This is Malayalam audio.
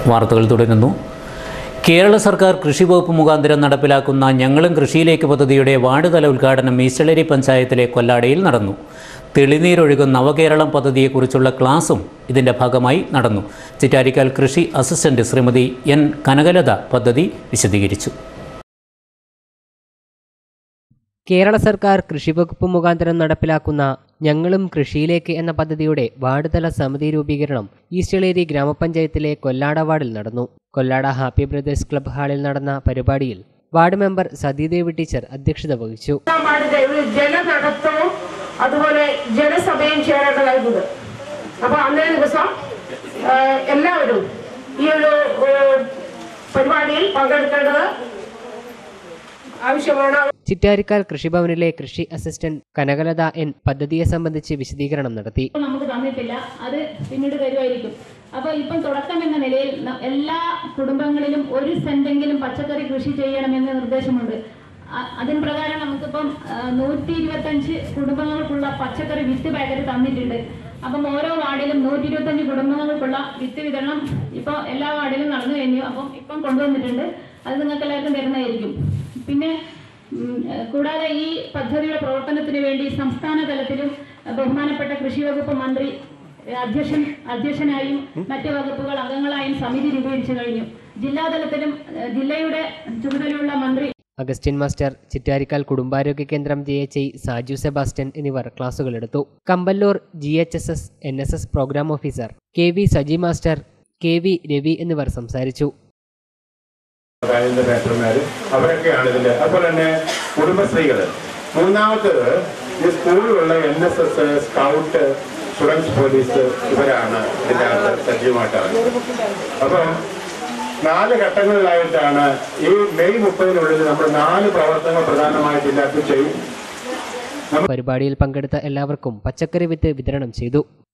വാർത്തകൾ തുടരുന്നു കേരള സർക്കാർ കൃഷി വകുപ്പ് മുഖാന്തരം നടപ്പിലാക്കുന്ന ഞങ്ങളും കൃഷിയിലേക്ക് പദ്ധതിയുടെ വാർഡുതല ഉദ്ഘാടനം ഈസ്റ്റളേരി പഞ്ചായത്തിലെ കൊല്ലാടയിൽ നടന്നു തെളിനീരൊഴുകും നവകേരളം പദ്ധതിയെക്കുറിച്ചുള്ള ക്ലാസും ഇതിൻ്റെ ഭാഗമായി നടന്നു ചിറ്റാരിക്കാൽ കൃഷി അസിസ്റ്റന്റ് ശ്രീമതി എൻ കനകലത പദ്ധതി വിശദീകരിച്ചു കേരള സർക്കാർ കൃഷിവകുപ്പ് മുഖാന്തരം നടപ്പിലാക്കുന്ന ഞങ്ങളും കൃഷിയിലേക്ക് എന്ന പദ്ധതിയുടെ വാർഡുതല സമിതി രൂപീകരണം ഈസ്റ്റളേരി ഗ്രാമപഞ്ചായത്തിലെ കൊല്ലാട വാർഡിൽ നടന്നു കൊല്ലാട ഹാപ്പി ബ്രദേഴ്സ് ക്ലബ് ഹാളിൽ നടന്ന പരിപാടിയിൽ വാർഡ് മെമ്പർ സതീദേവി ടീച്ചർ അധ്യക്ഷത വഹിച്ചു ഒന്നാം വാർഡിന്റെ ഒരു ജലനടത്തവും അതുപോലെ ജനസഭയും ചേരേണ്ടതായിരുന്നത് അപ്പൊ അന്നേ ദിവസം ആ, എല്ലാവരും ഈ ഒരു ഏ, പരിപാടിയിൽ പങ്കെടുക്കേണ്ടത് ആവശ്യമാണ് ചിറ്റാരിക്കാൽ കൃഷിഭവനിലെ കൃഷി അസിസ്റ്റന്റ് കനകലത എൻ പദ്ധതിയെ സംബന്ധിച്ച് വിശദീകരണം നടത്തി ഇപ്പൊ നമുക്ക് തന്നിട്ടില്ല അത് പിന്നീട് തരുമായിരിക്കും അപ്പൊ ഇപ്പം തുടക്കം എന്ന നിലയിൽ ന- എല്ലാ കുടുംബങ്ങളിലും ഒരു സെന്റെങ്കിലും പച്ചക്കറി കൃഷി ചെയ്യണമെന്ന് നിർദ്ദേശമുണ്ട് അ- അതിന് പ്രകാരം നമുക്കിപ്പം നൂറ്റി ഇരുപത്തഞ്ച് കുടുംബങ്ങൾക്കുള്ള പച്ചക്കറി വിത്ത് പാക്കറ്റ് തന്നിട്ടുണ്ട് അപ്പം ഓരോ വാർഡിലും നൂറ്റി ഇരുപത്തഞ്ച് കുടുംബങ്ങൾക്കുള്ള വിത്ത് വിതരണം ഇപ്പോൾ എല്ലാ വാർഡിലും നടന്നു കഴിഞ്ഞു അപ്പം ഇപ്പം കൊണ്ടുവന്നിട്ടുണ്ട് അത് നിങ്ങൾക്ക് എല്ലാവർക്കും തരുന്നതായിരിക്കും പിന്നെ ഉം, ഏഹ് കൂടാതെ ഈ പദ്ധതിയുടെ പ്രവർത്തനത്തിന് വേണ്ടി സംസ്ഥാന തലത്തിലും ഏഹ് ബഹുമാനപ്പെട്ട കൃഷി വകുപ്പ് മന്ത്രി ഏഹ് അധ്യക്ഷൻ അധ്യക്ഷനായും മറ്റ് വകുപ്പുകൾ അംഗങ്ങളായും സമിതി രൂപീകരിച്ചു കഴിഞ്ഞു ജില്ലാതലത്തിലും ഏഹ് ജില്ലയുടെ ചുമതലയുള്ള മന്ത്രി അഗസ്റ്റിൻ മാസ്റ്റർ ചിറ്റാരിക്കാൽ കുടുംബാരോഗ്യ കേന്ദ്രം G H I Saju Sebastian എന്നിവർ ക്ലാസുകൾ എടുത്തു Kampallur G H S S N S S programme officer K V Saji master K V Ravi എന്നിവർ സംസാരിച്ചു കാലിന്റെ ഡോക്ടർമാര് അവരൊക്കെയാണ് ഇതിന്റെ അതുപോലെ തന്നെ കുടുംബശ്രീകൾ മൂന്നാമത്തത് ഈ സ്കൂളിലുള്ള N S S scout students police ഇവരാണ് ഇതിന്റെ അകത്ത് സജീവമായിട്ടാണ് അപ്പം നാല് ഘട്ടങ്ങളിലായിട്ടാണ് ഈ മെയ് മുപ്പതിനുള്ളിൽ നമ്മൾ നാല് പ്രവർത്തനങ്ങൾ പ്രധാനമായിട്ട് ഇതിനകത്ത് ചെയ്യും പരിപാടിയിൽ പങ്കെടുത്ത എല്ലാവർക്കും പച്ചക്കറി വിത്ത് വിതരണം ചെയ്തു